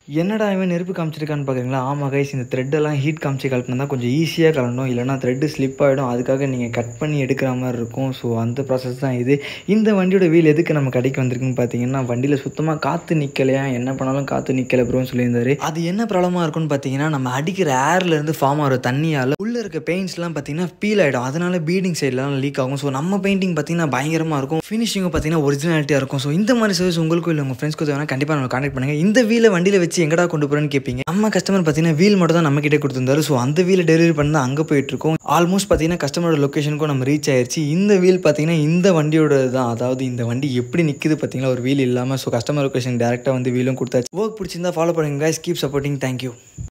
என்னடா இவன் நெருப்பு காமிச்சிருக்கான்னு பார்க்குறீங்களா ஆமாம் கைஸ் இந்த த்ரெட்டெல்லாம் ஹீட் காமிச்சு கலட்டினா தான் கொஞ்சம் ஈஸியாக கலண்டணும் இல்லைனா த்ரெட்டு ஸ்லிப் ஆகிடும் அதுக்காக நீங்கள் கட் பண்ணி எடுக்கிற மாதிரி இருக்கும் ஸோ அந்த ப்ராசஸ் தான் இது இந்த வண்டியோட வீல் எதுக்கு நம்ம கடைக்கு வந்திருக்குன்னு பார்த்தீங்கன்னா வண்டியில் சுத்தமாக காற்று நிற்கலையா என்ன பண்ணாலும் காற்று நிற்கல ப்ரோன்னு சொல்லியிருந்தாரு அது என்ன ப்ராப்ளமாக இருக்கும்னு பார்த்தீங்கன்னா நம்ம அடிக்கிற ஏர்லேருந்து ஃபார்ம் ஆகிற தண்ணியால் உள்ளே இருக்க பெயிண்ட்ஸ்லாம் பார்த்தீங்கன்னா ஃபீல் ஆகிடும் அதனால பீடிங் சைட்லாம் லீக் ஆகும் ஸோ நம்ம பெயிண்டிங் பார்த்தீங்கன்னா பயங்கரமாக இருக்கும் ஃபினிஷிங்கும் பார்த்தீங்கன்னா ஒரிஜினாலிட்டியாக இருக்கும் ஸோ இந்த மாதிரி சர்வீஸ் உங்களுக்கும் இல்லை உங்கள் ஃப்ரெண்ட்ஸ்க்கு வேணால் கண்டிப்பாக நம்ம கான்டாக்ட் பண்ணுங்கள் இந்த வீலை வண்டியில் வச்சு எங்கடா கொண்டு போகிறேன்னு கேட்பீங்க நம்ம கஸ்டமர் பார்த்தீங்கன்னா வீல் மட்டும் தான் நம்ம கிட்டே கொடுத்துருந்தாரு ஸோ அந்த வீலை டெலிவரி பண்ணி தான் அங்கே போயிட்டு இருக்கோம் ஆல்மோஸ்ட் பார்த்தீங்கன்னா கஸ்டமரோட லொக்கேஷனுக்கும் நம்ம ரீச் ஆயிருச்சு இந்த வீல் பார்த்தீங்கன்னா இந்த வண்டியோட தான் அதாவது இந்த வண்டி எப்படி நிற்குது பார்த்தீங்கன்னா ஒரு வீல் இல்லாமல் ஸோ கஸ்டமர் லொக்கேஷன் டேரெக்டாக வந்து வீலும் கொடுத்தாச்சு ஒர்க் பிடிச்சிருந்தா ஃபாலோ பண்ணுங்க guys கீப் சப்போர்ட்டிங் தேங்க்யூ